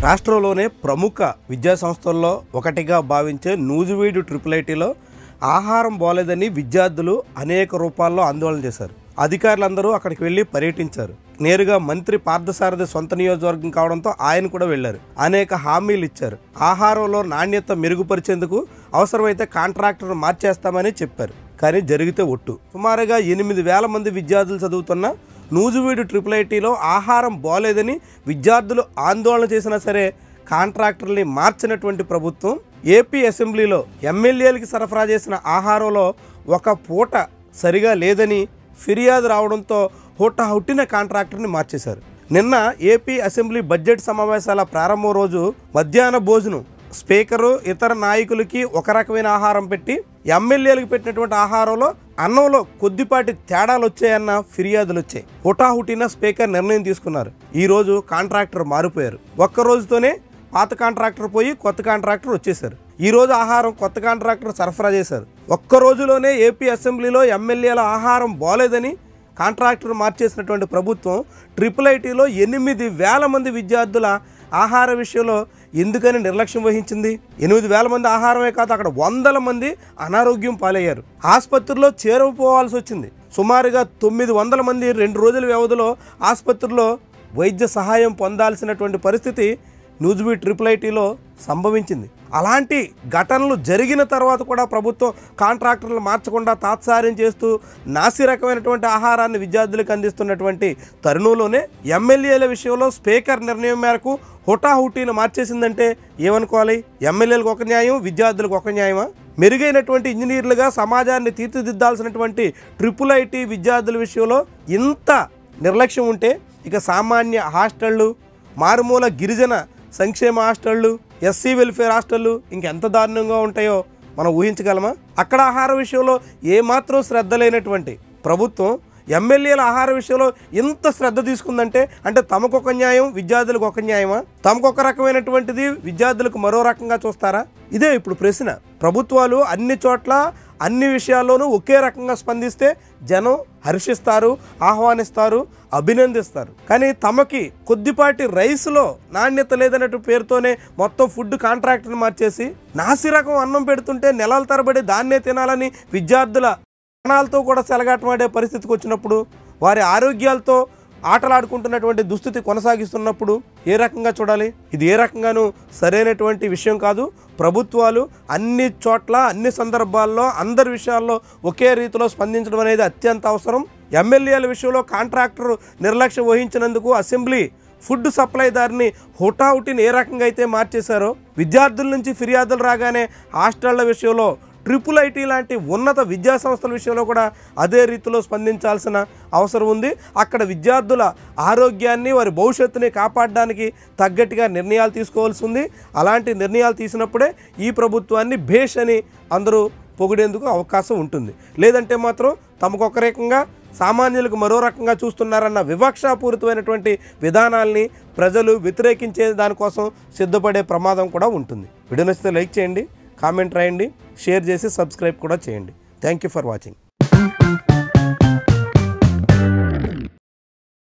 రాష్ట్రంలోనే ప్రముఖ విద్యా సంస్థల్లో ఒకటిగా భావించే నూజివీడు ట్రిపుల్ ఐటీలో ఆహారం బాలేదని విద్యార్థులు అనేక రూపాల్లో ఆందోళన చేశారు అధికారులందరూ అక్కడికి వెళ్ళి పర్యటించారు నేరుగా మంత్రి పార్థసారథి సొంత నియోజకవర్గం కావడంతో ఆయన కూడా వెళ్లారు అనేక హామీలు ఇచ్చారు ఆహారంలో నాణ్యత మెరుగుపరిచేందుకు అవసరమైతే కాంట్రాక్టర్ మార్చేస్తామని చెప్పారు కానీ జరిగితే ఒట్టు సుమారుగా ఎనిమిది వేల మంది విద్యార్థులు చదువుతున్న నూజువీడు ట్రిపుల్ ఐటీలో ఆహారం బాలేదని విద్యార్థులు ఆందోళన చేసినా సరే కాంట్రాక్టర్ని మార్చినటువంటి ప్రభుత్వం ఏపీ అసెంబ్లీలో ఎమ్మెల్యేలకి సరఫరా చేసిన ఆహారంలో ఒక పూట సరిగా లేదని ఫిర్యాదు రావడంతో హుట్టిన కాంట్రాక్టర్ని మార్చేశారు నిన్న ఏపీ అసెంబ్లీ బడ్జెట్ సమావేశాల ప్రారంభం రోజు మధ్యాహ్న భోజనం స్పీకరు ఇతర నాయకులకి ఒక రకమైన ఆహారం పెట్టి ఎమ్మెల్యేలకు పెట్టినటువంటి ఆహారంలో అన్నంలో కొద్దిపాటి తేడాలు వచ్చాయన్న ఫిర్యాదులు వచ్చాయి హుటాహుటిన స్పీకర్ నిర్ణయం తీసుకున్నారు ఈ రోజు కాంట్రాక్టర్ మారిపోయారు ఒక్క రోజుతోనే పాత కాంట్రాక్టర్ పోయి కొత్త కాంట్రాక్టర్ వచ్చేసారు ఈ రోజు ఆహారం కొత్త కాంట్రాక్టర్ సరఫరా చేశారు ఒక్క రోజులోనే ఏపీ అసెంబ్లీలో ఎమ్మెల్యేల ఆహారం బాలేదని కాంట్రాక్టర్ మార్చేసినటువంటి ప్రభుత్వం ట్రిపుల్ ఐటీలో ఎనిమిది వేల మంది విద్యార్థుల ఆహార విషయంలో ఎందుకని నిర్లక్ష్యం వహించింది ఎనిమిది వేల మంది ఆహారమే కాదు అక్కడ వందల మంది అనారోగ్యం పాలయ్యారు ఆసుపత్రిలో చేరుకుపోవాల్సి వచ్చింది సుమారుగా తొమ్మిది వందల మంది రెండు రోజుల వ్యవధిలో ఆసుపత్రిలో వైద్య సహాయం పొందాల్సినటువంటి పరిస్థితి నూజ్బీ ట్రిపుల్ ఐటీలో సంభవించింది అలాంటి ఘటనలు జరిగిన తర్వాత కూడా ప్రభుత్వం కాంట్రాక్టర్లు మార్చకుండా తాత్సార్యం చేస్తూ నాసి రకమైనటువంటి ఆహారాన్ని విద్యార్థులకు అందిస్తున్నటువంటి తరుణంలోనే ఎమ్మెల్యేల విషయంలో స్పీకర్ నిర్ణయం మేరకు హుటాహుటీని మార్చేసిందంటే ఏమనుకోవాలి ఎమ్మెల్యేలకు ఒక న్యాయం విద్యార్థులకు ఒక న్యాయమా మెరుగైనటువంటి ఇంజనీర్లుగా సమాజాన్ని తీర్చిదిద్దాల్సినటువంటి ట్రిపుల్ ఐటీ విద్యార్థుల విషయంలో ఇంత నిర్లక్ష్యం ఉంటే ఇక సామాన్య హాస్టళ్ళు మారుమూల గిరిజన సంక్షేమ హాస్టళ్ళు ఎస్సీ వెల్ఫేర్ హాస్టళ్ళు ఇంకెంత దారుణంగా ఉంటాయో మనం ఊహించగలమా అక్కడ ఆహార విషయంలో ఏమాత్రం శ్రద్ధ లేనటువంటి ప్రభుత్వం ఎమ్మెల్యేల ఆహార విషయంలో ఇంత శ్రద్ధ తీసుకుందంటే అంటే తమకొక న్యాయం విద్యార్థులకు ఒక న్యాయమా తమకొక రకమైనటువంటిది విద్యార్థులకు మరో రకంగా చూస్తారా ఇదే ఇప్పుడు ప్రశ్న ప్రభుత్వాలు అన్ని చోట్ల అన్ని విషయాల్లోనూ ఒకే రకంగా స్పందిస్తే జనం హర్షిస్తారు ఆహ్వానిస్తారు అభినందిస్తారు కానీ తమకి కొద్దిపాటి రైస్లో నాణ్యత లేదన్నట్టు పేరుతోనే మొత్తం ఫుడ్ కాంట్రాక్ట్ని మార్చేసి నాసి రకం అన్నం పెడుతుంటే నెలల తరబడి దాన్నే తినాలని విద్యార్థుల ప్రాణాలతో కూడా సెలగాటమాడే పరిస్థితికి వచ్చినప్పుడు వారి ఆరోగ్యాలతో ఆటలాడుకుంటున్నటువంటి దుస్థితి కొనసాగిస్తున్నప్పుడు ఏ రకంగా చూడాలి ఇది ఏ రకంగానూ సరైనటువంటి విషయం కాదు ప్రభుత్వాలు అన్ని చోట్ల అన్ని సందర్భాల్లో అందరి విషయాల్లో ఒకే రీతిలో స్పందించడం అనేది అత్యంత అవసరం ఎమ్మెల్యేల విషయంలో కాంట్రాక్టర్ నిర్లక్ష్యం వహించినందుకు అసెంబ్లీ ఫుడ్ సప్లైదారిని హుటాహుటిని ఏ రకంగా అయితే మార్చేశారో విద్యార్థుల నుంచి ఫిర్యాదులు రాగానే హాస్టళ్ల విషయంలో ట్రిపుల్ ఐటీ లాంటి ఉన్నత విద్యా సంస్థల విషయంలో కూడా అదే రీతిలో స్పందించాల్సిన అవసరం ఉంది అక్కడ విద్యార్థుల ఆరోగ్యాన్ని వారి భవిష్యత్తుని కాపాడడానికి తగ్గట్టుగా నిర్ణయాలు తీసుకోవాల్సి ఉంది అలాంటి నిర్ణయాలు తీసినప్పుడే ఈ ప్రభుత్వాన్ని భేష్ అని అందరూ పొగిడేందుకు అవకాశం ఉంటుంది లేదంటే మాత్రం తమకొక రకంగా సామాన్యులకు మరో రకంగా చూస్తున్నారన్న వివక్షాపూరితమైనటువంటి విధానాల్ని ప్రజలు వ్యతిరేకించే దానికోసం సిద్ధపడే ప్రమాదం కూడా ఉంటుంది వీడియో నచ్చితే లైక్ చేయండి కామెంట్ రాయండి షేర్ చేసి సబ్స్క్రైబ్ కూడా చేయండి థ్యాంక్ యూ ఫర్ వాచింగ్